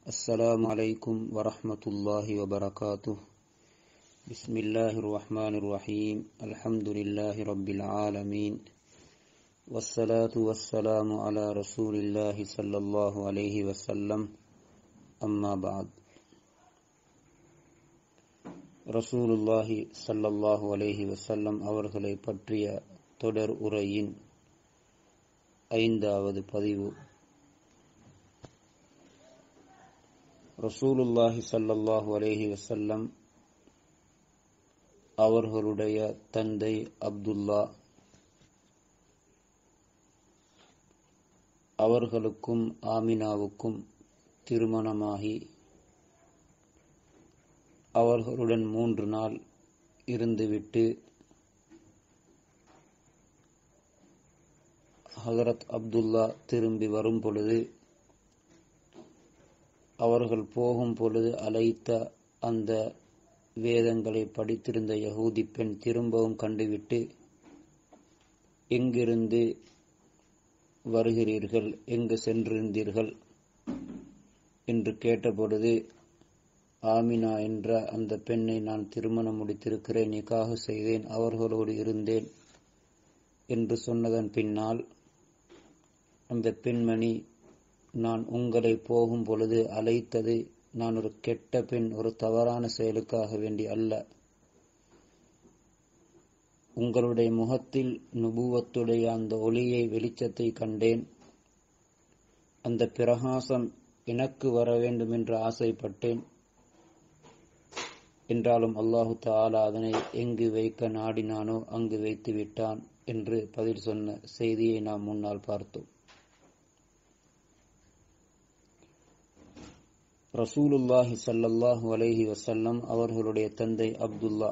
السلام عليكم ورحمة الله وبركاته بسم الله الرحمن الرحيم الحمد لله رب العالمين والصلاة والسلام على رسول الله صلى الله عليه وسلم أما بعد ரசூலுல்லாஹி ஸல்லல்லாஹு அலைஹி வஸல்லம் அவர்களை பற்றிய தொடர் உரையின் ஐந்தாவது பதிவு ரசூலுல்லாஹி ஸல்லல்லாஹு அலைஹி வஸல்லம் அவர்களுடைய தந்தை அப்துல்லா அவர்களுக்கும் ஆமினாவுக்கும் திருமணமாகி அவர்களுடன் மூன்று நாள் இருந்துவிட்டு ஹசரத் அப்துல்லா திரும்பி வரும் பொழுது அவர்கள் போகும் பொழுது அழைத்த அந்த வேதங்களை படித்திருந்த யகூதி பெண் திரும்பவும் கண்டுவிட்டு எங்கிருந்து வருகிறீர்கள் எங்கு சென்றிருந்தீர்கள் என்று கேட்டபொழுது ஆமினா என்ற அந்த பெண்ணை நான் திருமணம் முடித்திருக்கிறேன் நிக்காக செய்தேன் அவர்களோடு இருந்தேன் என்று சொன்னதன் பின்னால் அந்த பெண்மணி நான் உங்களை போகும் பொழுது அழைத்தது நான் ஒரு கெட்ட பெண் ஒரு தவறான செயலுக்காக வேண்டி அல்ல உங்களுடைய முகத்தில் நுபுவத்துடைய அந்த ஒளியை வெளிச்சத்தை கண்டேன் அந்த பிரகாசம் எனக்கு வர வேண்டும் என்று ஆசைப்பட்டேன் என்றாலும் அல்லாஹு தாலா அதனை எங்கு வைக்க நாடினானோ அங்கு வைத்து விட்டான் என்று பதில் சொன்ன செய்தியை நாம் முன்னால் பார்த்தோம் ரசூலுல்லாஹி சல்லல்லாஹு அலைஹி வசல்லம் அவர்களுடைய தந்தை அப்துல்லா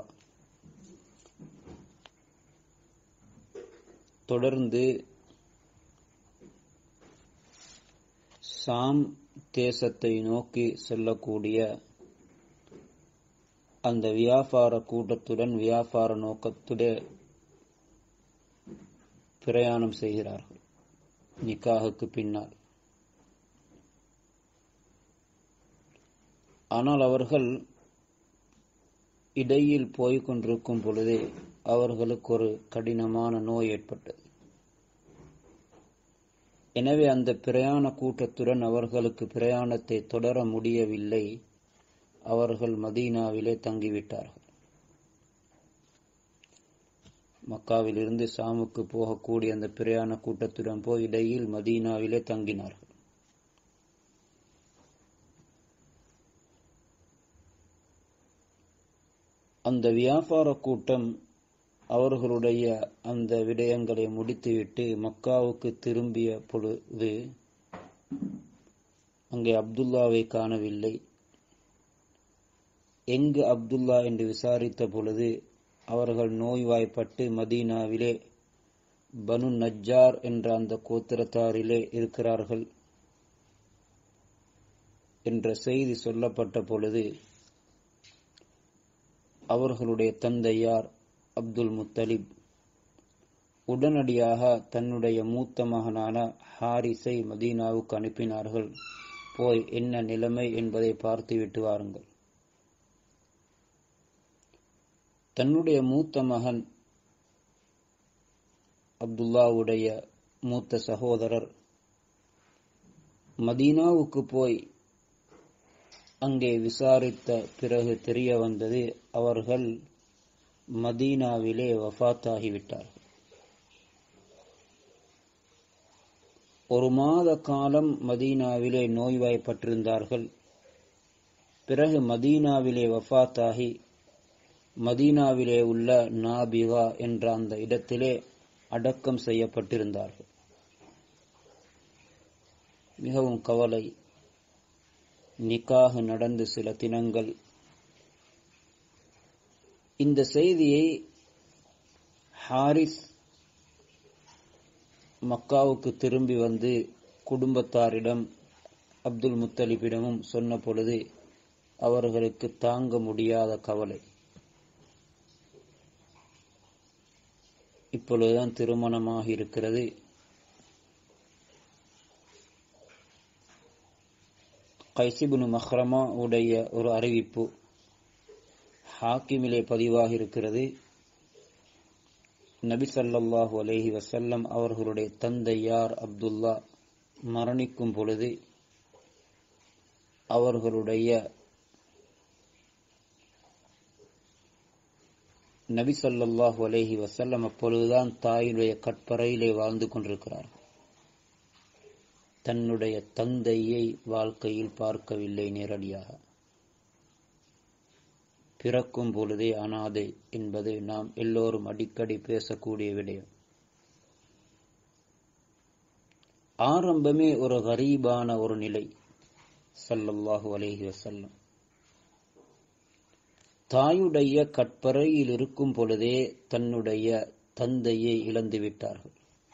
தொடர்ந்து சாம் தேசத்தை நோக்கி செல்லக்கூடிய அந்த வியாபார கூட்டத்துடன் வியாபார நோக்கத்துடன் பிரயாணம் செய்கிறார்கள் நிக்காகுக்கு பின்னால் ஆனால் அவர்கள் இடையில் போய்க் கொண்டிருக்கும் பொழுதே அவர்களுக்கு ஒரு கடினமான நோய் ஏற்பட்டது எனவே அந்த பிரயாண கூட்டத்துடன் அவர்களுக்கு பிரயாணத்தை தொடர முடியவில்லை அவர்கள் மதீனாவிலே தங்கிவிட்டார்கள் மக்காவிலிருந்து சாமுக்கு போகக்கூடிய அந்த பிரயாண கூட்டத்துடன் போய் இடையில் மதீனாவிலே தங்கினார்கள் அந்த வியாபார கூட்டம் அவர்களுடைய அந்த விடயங்களை முடித்துவிட்டு மக்காவுக்கு திரும்பிய பொழுது அங்கே அப்துல்லாவை காணவில்லை எங்கு அப்துல்லா என்று விசாரித்த பொழுது அவர்கள் நோய்வாய்ப்பட்டு மதீனாவிலே பனு நஜ்ஜார் என்ற அந்த கோத்திரத்தாரிலே இருக்கிறார்கள் என்ற செய்தி சொல்லப்பட்ட பொழுது அவர்களுடைய தந்தையார் அப்துல் முத்தலிப் உடனடியாக தன்னுடைய மூத்த மகனான ஹாரிஸை மதீனாவுக்கு அனுப்பினார்கள் போய் என்ன நிலைமை என்பதை பார்த்துவிட்டு வாருங்கள் தன்னுடைய மூத்த மகன் அப்துல்லாவுடைய மூத்த சகோதரர் மதீனாவுக்கு போய் அங்கே விசாரித்த பிறகு தெரிய வந்தது அவர்கள் மதீனாவிலே வஃத்தாகிவிட்டார்கள் ஒரு மாத காலம் மதீனாவிலே நோய்வாய்ப்பட்டிருந்தார்கள் பிறகு மதீனாவிலே வஃத்தாகி மதீனாவிலே உள்ள நாபிகா என்ற அந்த இடத்திலே அடக்கம் செய்யப்பட்டிருந்தார்கள் மிகவும் கவலை நிக்காக நடந்து சில தினங்கள் இந்த செய்தியை ஹாரிஸ் மக்காவுக்கு திரும்பி வந்து குடும்பத்தாரிடம் அப்துல் முத்தலிபிடமும் சொன்ன பொழுது அவர்களுக்கு தாங்க முடியாத கவலை இப்பொழுதுதான் திருமணமாக இருக்கிறது கைசிபுனு மஹ்ரமா உடைய ஒரு அறிவிப்பு ஹாக்கிமிலே பதிவாக இருக்கிறது நபி சல்லாஹூ அலஹி வசல்லம் அவர்களுடைய தந்தை யார் அப்துல்லா மரணிக்கும் பொழுது அவர்களுடைய நபி சல்லாஹூ அலஹி வசல்லம் அப்பொழுதுதான் தாயுடைய கற்பறையிலே வாழ்ந்து கொண்டிருக்கிறார்கள் தன்னுடைய தந்தையை வாழ்க்கையில் பார்க்கவில்லை நேரடியாக பிறக்கும் பொழுதே அனாதை என்பது நாம் எல்லோரும் அடிக்கடி பேசக்கூடிய விடயம் ஆரம்பமே ஒரு கரீபான ஒரு நிலை சல்லல்லாஹு அலேஹி வசல்லம் தாயுடைய கற்பறையில் இருக்கும் பொழுதே தன்னுடைய தந்தையை இழந்து விட்டார்கள்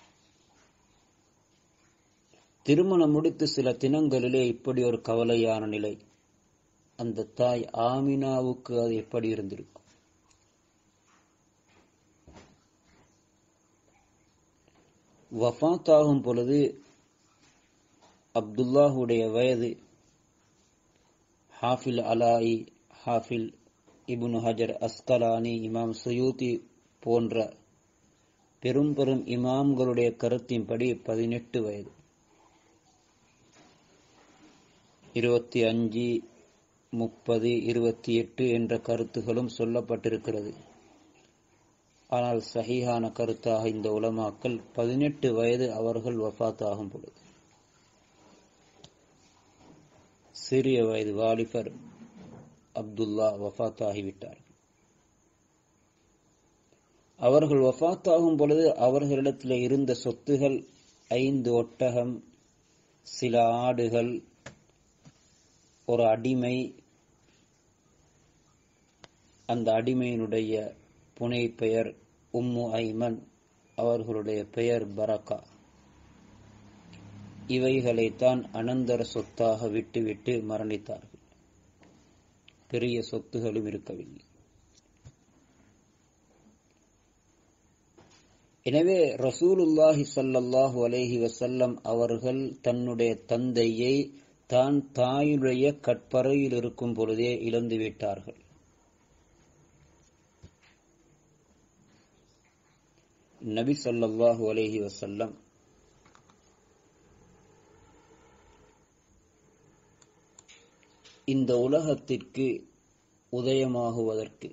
திருமணம் முடித்து சில தினங்களிலே இப்படி ஒரு கவலையான நிலை அந்த தாய் ஆமினாவுக்கு அது எப்படி இருந்திருக்கும் வஃத்தாகும் பொழுது அப்துல்லாஹுடைய வயது ஹாஃபில் அலாயி ஹாஃபில் இபுன் ஹஜர் அஸ்கலானி இமாம் சுயூதி போன்ற பெரும் பெரும் இமாம்களுடைய கருத்தின்படி பதினெட்டு வயது இருபத்தி அஞ்சு முப்பது இருபத்தி எட்டு என்ற கருத்துகளும் சொல்லப்பட்டிருக்கிறது ஆனால் சஹீஹான கருத்தாக இந்த உலமாக்கள் பதினெட்டு வயது அவர்கள் வஃத்தாகும் பொழுது சிறிய வயது வாலிபர் அப்துல்லா வஃத்தாகிவிட்டார் அவர்கள் வஃத்தாகும் பொழுது அவர்களிடத்தில் இருந்த சொத்துகள் ஐந்து ஒட்டகம் சில ஆடுகள் ஒரு அடிமை அந்த அடிமையினுடைய புனை பெயர் உம்மு ஐமன் அவர்களுடைய பெயர் பரக்கா இவைகளைத்தான் அனந்தர சொத்தாக விட்டுவிட்டு மரணித்தார்கள் பெரிய சொத்துகளும் இருக்கவில்லை எனவே ரசூலுல்லாஹி சல்லல்லாஹு அலேஹி வசல்லம் அவர்கள் தன்னுடைய தந்தையை தான் தாயுடைய கற்பறையில் இருக்கும் பொழுதே இழந்து விட்டார்கள் நபி சல்லாஹூ அலேஹி வசல்லம் இந்த உலகத்திற்கு உதயமாகுவதற்கு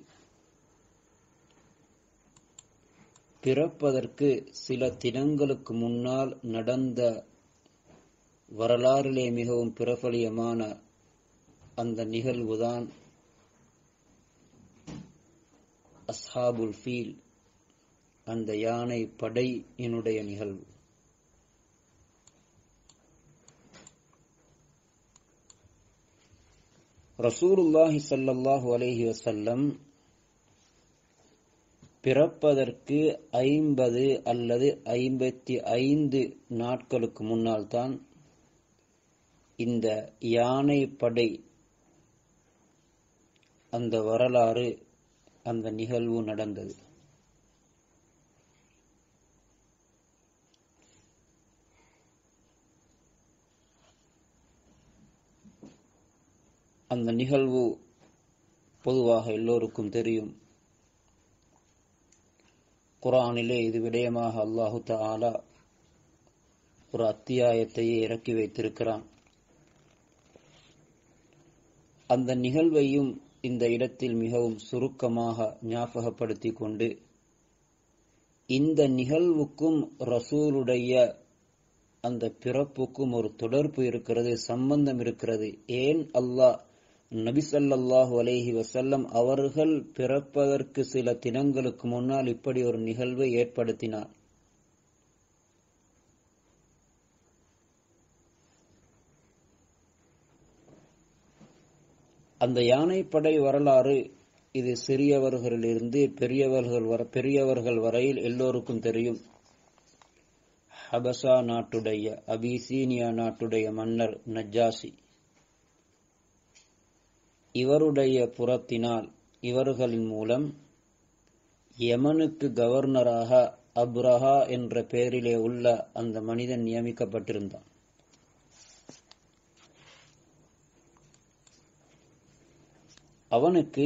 பிறப்பதற்கு சில தினங்களுக்கு முன்னால் நடந்த வரலாறிலே மிகவும் பிரபலியமான அந்த நிகழ்வுதான் அஸ்ஹாபுல் ஃபீல் அந்த யானை படையினுடைய நிகழ்வு ரசூலுல்லாஹி சல்லல்லாஹு அலேஹி வசல்லம் பிறப்பதற்கு ஐம்பது அல்லது ஐம்பத்தி ஐந்து நாட்களுக்கு முன்னால் தான் இந்த யானை படை அந்த வரலாறு அந்த நிகழ்வு நடந்தது அந்த நிகழ்வு பொதுவாக எல்லோருக்கும் தெரியும் குரானிலே இது விடயமாக அல்லாஹு தாலா ஒரு அத்தியாயத்தையே இறக்கி வைத்திருக்கிறான் அந்த நிகழ்வையும் இந்த இடத்தில் மிகவும் சுருக்கமாக ஞாபகப்படுத்திக் கொண்டு இந்த நிகழ்வுக்கும் ரசூலுடைய அந்த பிறப்புக்கும் ஒரு தொடர்பு இருக்கிறது சம்பந்தம் இருக்கிறது ஏன் அல்லாஹ் நபிசல்லாஹு அலேஹி வசல்லம் அவர்கள் பிறப்பதற்கு சில தினங்களுக்கு முன்னால் இப்படி ஒரு நிகழ்வை ஏற்படுத்தினார் அந்த யானைப்படை வரலாறு இது சிறியவர்களிலிருந்து பெரியவர்கள் வர பெரியவர்கள் வரையில் எல்லோருக்கும் தெரியும் ஹபசா நாட்டுடைய அபிசீனியா நாட்டுடைய மன்னர் நஜாசி இவருடைய புறத்தினால் இவர்களின் மூலம் யமனுக்கு கவர்னராக அப்ரஹா என்ற பெயரிலே உள்ள அந்த மனிதன் நியமிக்கப்பட்டிருந்தான் அவனுக்கு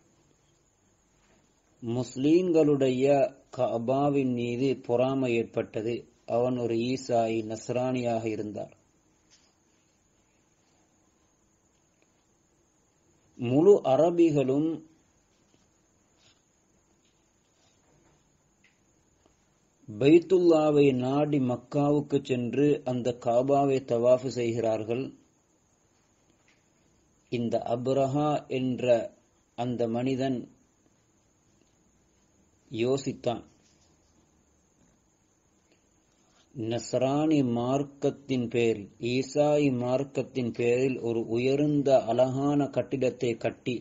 முஸ்லீம்களுடைய கபாவின் மீது பொறாமை ஏற்பட்டது அவன் ஒரு ஈசாயி நஸ்ரானியாக இருந்தார் முழு அரபிகளும் பைத்துல்லாவை நாடி மக்காவுக்கு சென்று அந்த காபாவை தவாஃபு செய்கிறார்கள் இந்த அப்ரஹா என்ற அந்த மனிதன் யோசித்தான் நஸ்ரானி மார்க்கத்தின் பேரில் ஈசாயி மார்க்கத்தின் பேரில் ஒரு உயர்ந்த அழகான கட்டிடத்தை கட்டி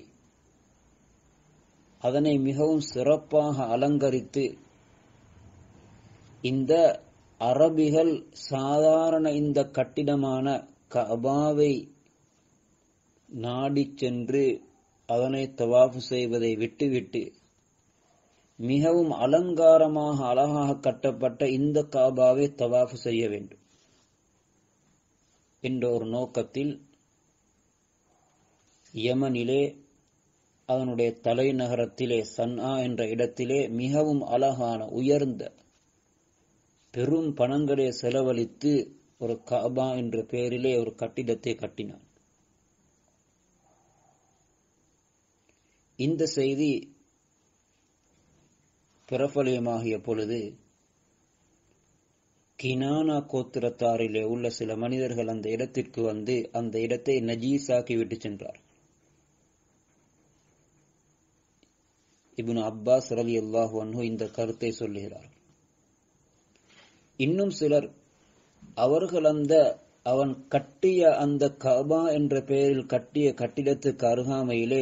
அதனை மிகவும் சிறப்பாக அலங்கரித்து இந்த அரபிகள் சாதாரண இந்த கட்டிடமான கபாவை நாடி சென்று அதனை தவாஃபு செய்வதை விட்டுவிட்டு மிகவும் அலங்காரமாக அழகாக கட்டப்பட்ட இந்த காபாவை தவாஃபு செய்ய வேண்டும் என்ற ஒரு நோக்கத்தில் யமனிலே அதனுடைய தலைநகரத்திலே சன்ஆ என்ற இடத்திலே மிகவும் அழகான உயர்ந்த பெரும் பணங்களை செலவழித்து ஒரு காபா என்ற பெயரிலே ஒரு கட்டிடத்தை கட்டினார் இந்த செய்தி பிரபலியமாகிய பொழுது கினானா கோத்திரத்தாரிலே உள்ள சில மனிதர்கள் அந்த இடத்திற்கு வந்து அந்த இடத்தை நஜீஸாக்கி விட்டு சென்றார் இப்னு அப்பாஸ் ரவி அல்லாஹு அன்ஹு இந்த கருத்தை சொல்லுகிறார் இன்னும் சிலர் அவர்கள் அந்த அவன் கட்டிய அந்த கபா என்ற பெயரில் கட்டிய கட்டிடத்துக்கு அருகாமையிலே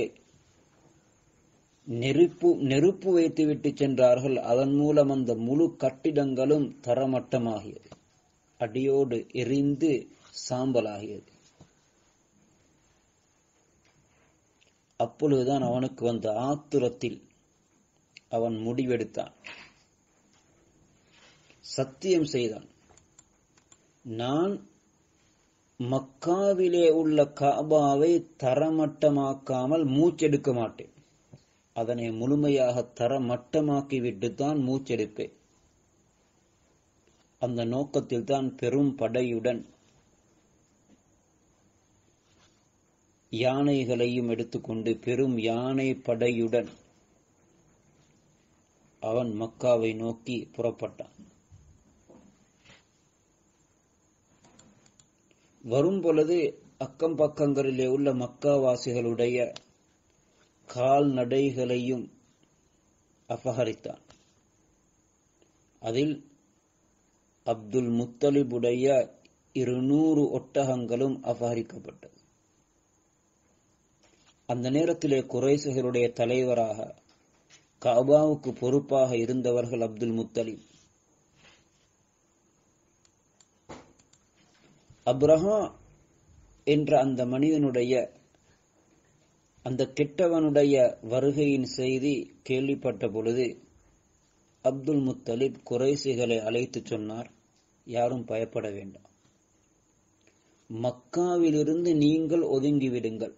நெருப்பு நெருப்பு வைத்துவிட்டு சென்றார்கள் அதன் மூலம் அந்த முழு கட்டிடங்களும் தரமட்டமாகியது அடியோடு எரிந்து சாம்பலாகியது அப்பொழுதுதான் அவனுக்கு வந்த ஆத்துரத்தில் அவன் முடிவெடுத்தான் சத்தியம் செய்தான் நான் மக்காவிலே உள்ள காபாவை தரமட்டமாக்காமல் மூச்செடுக்க மாட்டேன் அதனை முழுமையாக தரமட்டமாக்கி விட்டுத்தான் மூச்செடுப்பேன் அந்த நோக்கத்தில் தான் பெரும் படையுடன் யானைகளையும் எடுத்துக்கொண்டு பெரும் யானை படையுடன் அவன் மக்காவை நோக்கி புறப்பட்டான் வரும் பொழுது அக்கம் பக்கங்களிலே உள்ள மக்காவாசிகளுடைய கால்நடைகளையும் அபகரித்தான் அதில் அப்துல் முத்தலிபுடைய இருநூறு ஒட்டகங்களும் அபகரிக்கப்பட்டது அந்த நேரத்திலே குறைசுகளுடைய தலைவராக காபாவுக்கு பொறுப்பாக இருந்தவர்கள் அப்துல் முத்தலிப் அப்ரஹா என்ற அந்த மனிதனுடைய அந்த கெட்டவனுடைய வருகையின் செய்தி கேள்விப்பட்ட பொழுது அப்துல் முத்தலிப் குறைசிகளை அழைத்து சொன்னார் யாரும் பயப்பட வேண்டாம் மக்காவிலிருந்து நீங்கள் ஒதுங்கிவிடுங்கள்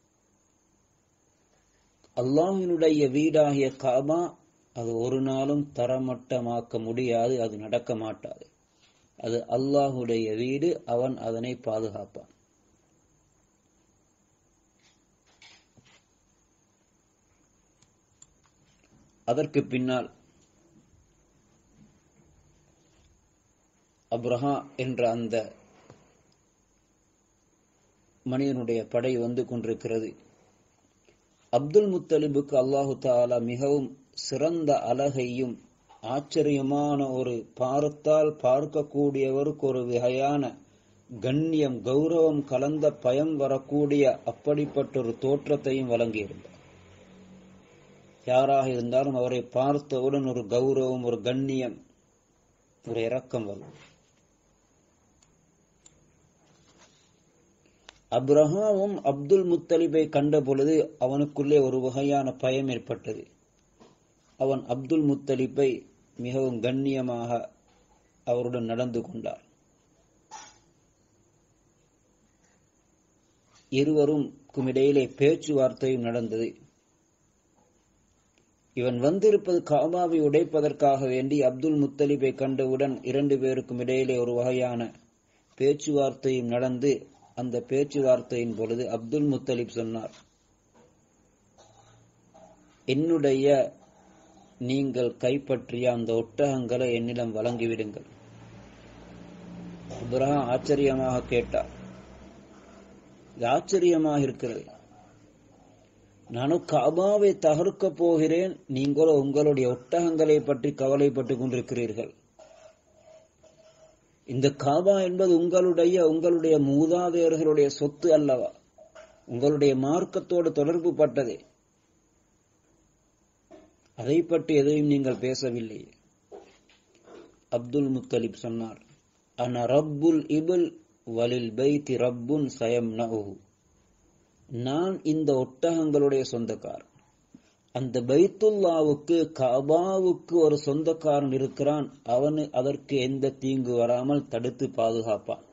அல்லாஹினுடைய வீடாகிய காபா அது ஒரு நாளும் தரமட்டமாக்க முடியாது அது நடக்க மாட்டாது அது அல்லாஹுடைய வீடு அவன் அதனை பாதுகாப்பான் அதற்கு பின்னால் அப்ரஹா என்ற அந்த மனிதனுடைய படை வந்து கொண்டிருக்கிறது அப்துல் முத்தலிபுக்கு அல்லாஹு தாலா மிகவும் சிறந்த அழகையும் ஆச்சரியமான ஒரு பார்த்தால் பார்க்கக்கூடியவருக்கு ஒரு வகையான கண்ணியம் கௌரவம் கலந்த பயம் வரக்கூடிய அப்படிப்பட்ட ஒரு தோற்றத்தையும் வழங்கியிருந்தார் யாராக இருந்தாலும் அவரை பார்த்தவுடன் ஒரு கௌரவம் ஒரு கண்ணியம் ஒரு இரக்கம் வரும் அப்ரஹாவும் அப்துல் முத்தலிபை கண்ட பொழுது அவனுக்குள்ளே ஒரு வகையான பயம் ஏற்பட்டது அவன் அப்துல் முத்தலிப்பை மிகவும் கண்ணியமாக அவருடன் நடந்து கொண்டார் இருவருக்கும் இடையிலே பேச்சுவார்த்தையும் நடந்தது இவன் வந்திருப்பது காபாவை உடைப்பதற்காக வேண்டி அப்துல் முத்தலிபை கண்டவுடன் இரண்டு பேருக்கும் இடையிலே ஒரு வகையான பேச்சுவார்த்தையும் நடந்து அந்த பேச்சுவார்த்தையின் பொழுது அப்துல் முத்தலிப் சொன்னார் என்னுடைய நீங்கள் கைப்பற்றிய அந்த ஒட்டகங்களை என்னிடம் வழங்கிவிடுங்கள் இப்ராஹிம் ஆச்சரியமாக கேட்டார் இது ஆச்சரியமாக இருக்கிறது நானும் காபாவை தகர்க்கப் போகிறேன் நீங்களோ உங்களுடைய ஒட்டகங்களை பற்றி கவலைப்பட்டுக் கொண்டிருக்கிறீர்கள் இந்த காபா என்பது உங்களுடைய உங்களுடைய மூதாதையர்களுடைய சொத்து அல்லவா உங்களுடைய மார்க்கத்தோடு தொடர்பு பட்டதே அதை பற்றி எதையும் நீங்கள் பேசவில்லை அப்துல் முத்தலிப் சொன்னார் அன ரப்புல் இபுல் வலில் பைத்தி ரப்புன் சயம் நஹு நான் இந்த ஒட்டகங்களுடைய சொந்தக்காரன் அந்த பைத்துல்லாவுக்கு கபாவுக்கு ஒரு சொந்தக்காரன் இருக்கிறான் அவனு அதற்கு எந்த தீங்கு வராமல் தடுத்து பாதுகாப்பான்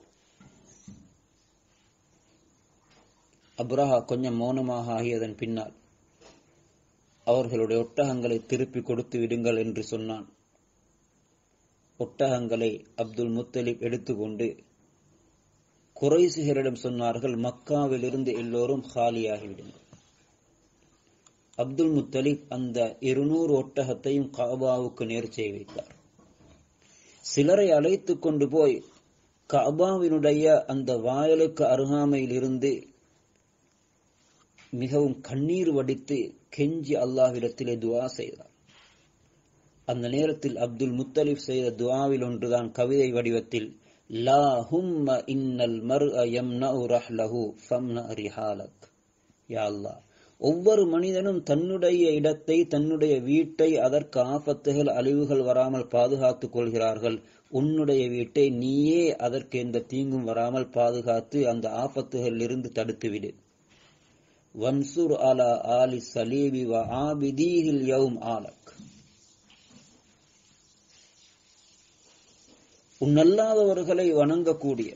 அப்ரஹா கொஞ்சம் மௌனமாக ஆகியதன் பின்னால் அவர்களுடைய ஒட்டகங்களை திருப்பி கொடுத்து விடுங்கள் என்று சொன்னான் ஒட்டகங்களை அப்துல் முத்தலிப் எடுத்துக்கொண்டு குறைசிகரிடம் சொன்னார்கள் மக்காவிலிருந்து எல்லோரும் காலியாகிவிடுங்கள் அப்துல் முத்தலிப் அந்த இருநூறு ஒட்டகத்தையும் காபாவுக்கு நேர்ச்சை வைத்தார் சிலரை அழைத்து கொண்டு போய் காபாவினுடைய அந்த வாயலுக்கு அருகாமையில் இருந்து மிகவும் கண்ணீர் வடித்து கெஞ்சி அல்லாஹ்விடத்திலே துவா செய்தார் அந்த நேரத்தில் அப்துல் முத்தலிப் செய்த துவாவில் ஒன்றுதான் கவிதை வடிவத்தில் லா ஹும்ம இன்னல் மர் யம்னஉ ரஹ்லஹு ஃபம்ன ரிஹாலக் யா அல்லாஹ் ஒவ்வொரு மனிதனும் தன்னுடைய இடத்தை தன்னுடைய வீட்டை அதற்கு ஆபத்துகள் அழிவுகள் வராமல் பாதுகாத்துக் கொள்கிறார்கள் உன்னுடைய வீட்டை நீயே அதற்கு எந்த தீங்கும் வராமல் பாதுகாத்து அந்த ஆபத்துகளில் இருந்து தடுத்துவிடு வன்சுர் அலா ஆலி சலீபி வ ஆபிதீஹில் யௌம் ஆலக் உன்னல்லாதவர்களை வணங்கக்கூடிய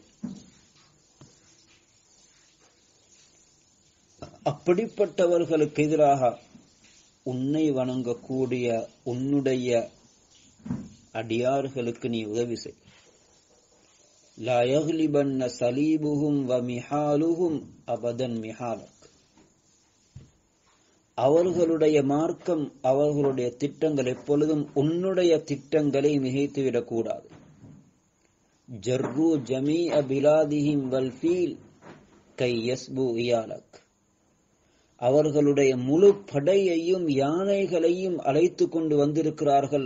அப்படிப்பட்டவர்களுக்கு எதிராக உன்னை வணங்கக்கூடிய உன்னுடைய அடியார்களுக்கு நீ உதவி செய் லா யக்லிபன்ன சலீபுஹும் வ மிஹாலுஹும் அபதன் மிஹாலக் அவர்களுடைய மார்க்கம் அவர்களுடைய திட்டங்கள் எப்பொழுதும் உன்னுடைய திட்டங்களை மிகைத்துவிடக் கூடாது ஜர்ரு ஜமீ பிலாதிஹிம் வல் ஃபீல் கை யஸ்பு இயாலக் அவர்களுடைய முழு படையையும் யானைகளையும் அழைத்து கொண்டு வந்திருக்கிறார்கள்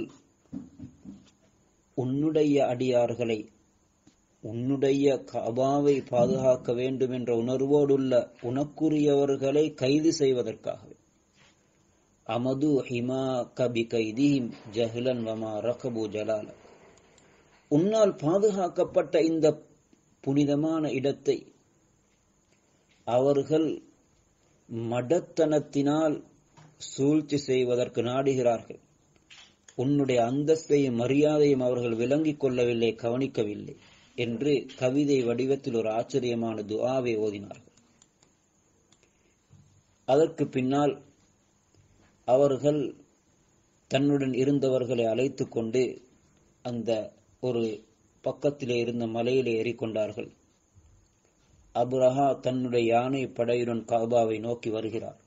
உன்னுடைய அடியார்களை உன்னுடைய கபாவை பாதுகாக்க வேண்டும் என்ற உணர்வோடுள்ள உனக்குரியவர்களை கைது செய்வதற்காகவே அமது ஹிமா கபி கைதீம் ஜஹ்லன் வமா ரகபு ஜலால உன்னால் பாதுகாக்கப்பட்ட இந்த புனிதமான இடத்தை அவர்கள் மடத்தனத்தினால் சூழ்ச்சி செய்வதற்கு நாடுகிறார்கள் உன்னுடைய அந்தஸ்தையும் மரியாதையும் அவர்கள் விளங்கிக் கொள்ளவில்லை கவனிக்கவில்லை என்று கவிதை வடிவத்தில் ஒரு ஆச்சரியமான துஆவை ஓதினார்கள் அதற்கு பின்னால் அவர்கள் தன்னுடன் இருந்தவர்களை அழைத்துக் கொண்டு அந்த ஒரு பக்கத்திலே இருந்த மலையிலே ஏறிக்கொண்டார்கள் அபுரஹா தன்னுடைய யானை படையுடன் காபாவை நோக்கி வருகிறார்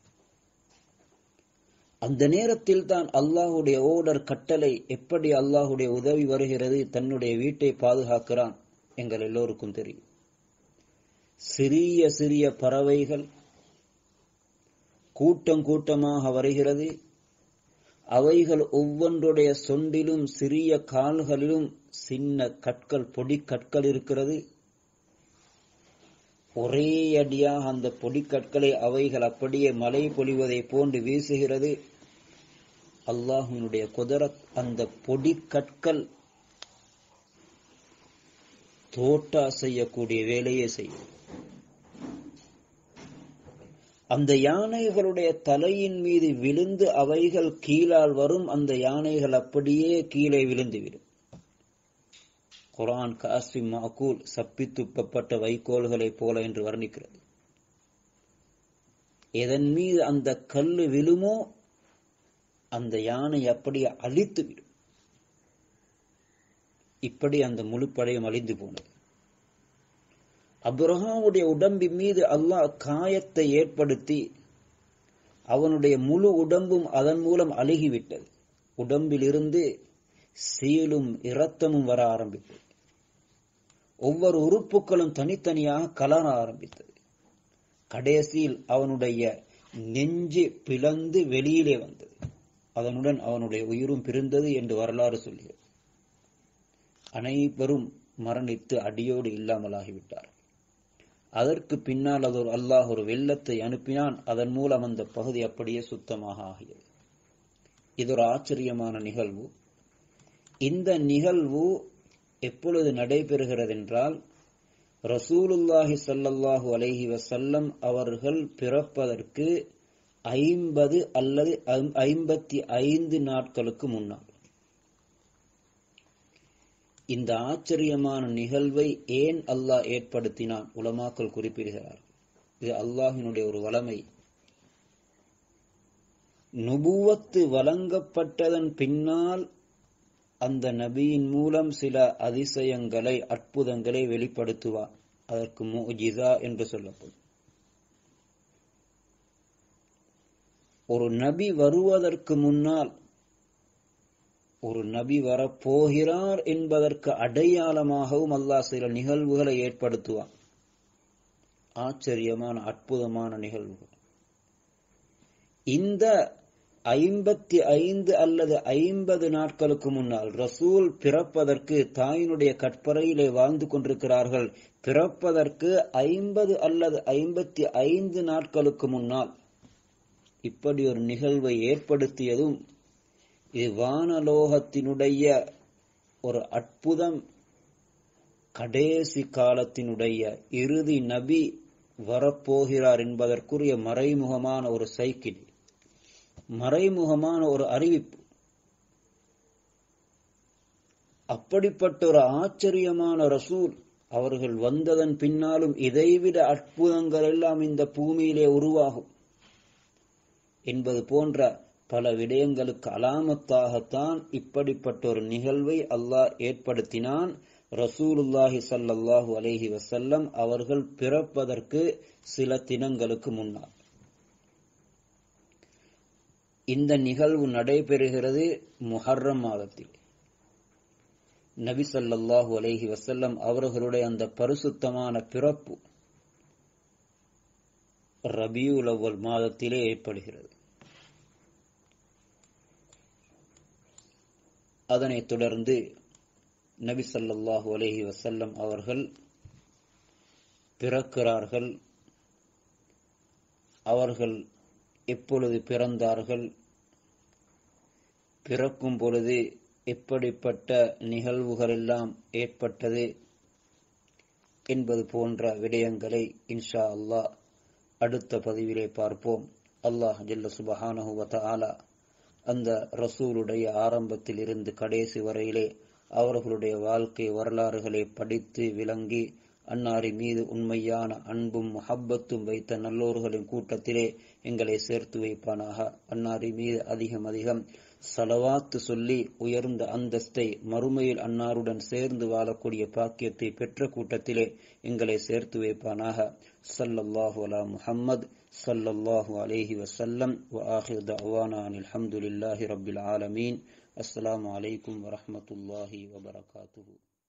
அந்த நேரத்தில் தான் அல்லாஹுடைய ஓடர் கட்டளை எப்படி அல்லாஹுடைய உதவி வருகிறது தன்னுடைய வீட்டை பாதுகாக்கிறான் எங்கள் எல்லோருக்கும் தெரியும் சிறிய சிறிய பறவைகள் கூட்டம் கூட்டமாக வருகிறது அவைகள் ஒவ்வொன்றுடைய சொண்டிலும் சிறிய கால்களிலும் சின்ன கற்கள் பொடி கற்கள் இருக்கிறது ஒரே அடியாக அந்த பொடிக்கற்களை அவைகள் அப்படியே மழை பொழிவதை போன்று வீசுகிறது அல்லாஹினுடைய குதிரத் அந்த பொடிக்கற்கள் தோட்டா செய்யக்கூடிய வேலையை செய்யும் அந்த யானைகளுடைய தலையின் மீது விழுந்து அவைகள் கீழால் வரும் அந்த யானைகள் அப்படியே கீழே விழுந்துவிடும் குரான் காசி மாக்கூல் சப்பி துப்பப்பட்ட வைக்கோல்களைப் போல என்று வர்ணிக்கிறது எதன் மீது அந்த கல்லு விழுமோ அந்த யானை அப்படியே அழித்து விடும் இப்படி அந்த முழு படையும் அழிந்து போனது அப்ரஹாவுடைய உடம்பின் மீது அல்லாஹ் காயத்தை ஏற்படுத்தி அவனுடைய முழு உடம்பும் அதன் மூலம் அழுகிவிட்டது உடம்பிலிருந்து சீலும் இரத்தமும் வர ஆரம்பித்தது ஒவ்வொரு உறுப்புகளும் தனித்தனியாக கலர ஆரம்பித்தது கடைசியில் அவனுடைய நெஞ்சு பிளந்து வெளியிலே வந்தது அதனுடன் அவனுடைய உயிரும் பிரிந்தது என்று வரலாறு சொல்கிறது அனைவரும் மரணித்து அடியோடு இல்லாமலாகிவிட்டார் அதற்கு பின்னால் அது ஒரு அல்லாஹ் ஒரு வெள்ளத்தை அனுப்பினான் அதன் மூலம் அந்த பகுதி அப்படியே சுத்தமாக ஆகியது இது ஒரு ஆச்சரியமான நிகழ்வு இந்த நிகழ்வு எப்பொழுது நடைபெறுகிறது என்றால் ரசூலுல்லாஹி சல்லல்லாஹு அலைஹி வசல்லம் அவர்கள் பிறப்பதற்கு ஐம்பது அல்லது ஐம்பத்தி ஐந்து நாட்களுக்கு முன்னால் இந்த ஆச்சரியமான நிகழ்வை ஏன் அல்லாஹ் ஏற்படுத்தினான் உலமாக்கள் குறிப்பிடுகிறார் இது அல்லாஹினுடைய ஒரு வளமை நுபுவத்து வழங்கப்பட்டதன் பின்னால் அந்த நபியின் மூலம் சில அதிசயங்களை அற்புதங்களை வெளிப்படுத்துவார் அதற்கு முஜிதா என்று சொல்லப்படும் ஒரு நபி வருவதற்கு முன்னால் ஒரு நபி வரப்போகிறார் என்பதற்கு அடையாளமாகவும் அல்லாஹ் சில நிகழ்வுகளை ஏற்படுத்துவான் ஆச்சரியமான அற்புதமான நிகழ்வுகள் இந்த ஐம்பத்தி ஐந்து அல்லது ஐம்பது நாட்களுக்கு முன்னால் ரசூல் பிறப்பதற்கு தாயினுடைய கற்பறையிலே வாழ்ந்து கொண்டிருக்கிறார்கள் பிறப்பதற்கு ஐம்பது அல்லது ஐம்பத்தி ஐந்து நாட்களுக்கு முன்னால் இப்படி ஒரு நிகழ்வை ஏற்படுத்தியதும் இது வானலோகத்தினுடைய ஒரு அற்புதம் கடைசி காலத்தினுடைய இறுதி நபி வரப்போகிறார் என்பதற்குரிய மறைமுகமான ஒரு சைக்கிள் மறைமுகமான ஒரு அறிவிப்பு அப்படிப்பட்ட ஒரு ஆச்சரியமான ரசூல் அவர்கள் வந்ததன் பின்னாலும் இதைவிட அற்புதங்கள் எல்லாம் இந்த பூமியிலே உருவாகும் என்பது போன்ற பல விடயங்களுக்கு அலாமத்தாகத்தான் இப்படிப்பட்ட ஒரு நிகழ்வை அல்லாஹ் ஏற்படுத்தினான் ரசூலுல்லாஹி சல்லல்லாஹு அலைஹி வசல்லம் அவர்கள் பிறப்பதற்கு சில தினங்களுக்கு முன்னால் இந்த நிகழ்வு நடைபெறுகிறது முஹர்ரம் மாதத்தில் நபி சல்லாஹூ அலைஹி வசல்லம் அவர்களுடைய அந்த பரிசுத்தமான பிறப்பு ரபியுல் அவ்வல் மாதத்திலே ஏற்படுகிறது அதனைத் தொடர்ந்து நபி சல்லாஹூ அலஹி வசல்லம் அவர்கள் பிறக்கிறார்கள் அவர்கள் எப்பொழுது பிறந்தார்கள் பிறக்கும் பொழுது எப்படிப்பட்ட நிகழ்வுகள் எல்லாம் ஏற்பட்டது என்பது போன்ற விடயங்களை இன்ஷா அல்லாஹ் அடுத்த பதிவிலே பார்ப்போம் அல்லாஹ் ஜல்ல சுபஹானஹு வதஆலா அந்த ரசூலுடைய ஆரம்பத்தில் இருந்து கடைசி வரையிலே அவர்களுடைய வாழ்க்கை வரலாறுகளை படித்து விளங்கி அன்னாரி மீது உண்மையான அன்பும் முஹப்பத்தும் வைத்த நல்லோர்களின் கூட்டத்திலே எங்களை சேர்த்து வைப்பானாக அன்னாரி மீது அதிகம் அதிகம் சலவாத்து சொல்லி உயர்ந்த அந்தஸ்தை மறுமையில் அன்னாருடன் சேர்ந்து வாழக்கூடிய பாக்கியத்தை பெற்ற கூட்டத்திலே எங்களை சேர்த்து வைப்பானாக சல்லல்லாஹு அலா முஹம்மது சல்லல்லாஹு அலைஹி வசல்லம் வ ஆஹிர் தஅவானா அனில் ஹம்துலில்லாஹி ரப்பில் ஆலமீன் அஸ்ஸலாமு அலைக்கும் வரஹ்மத்துல்லாஹி வபரகாத்துஹு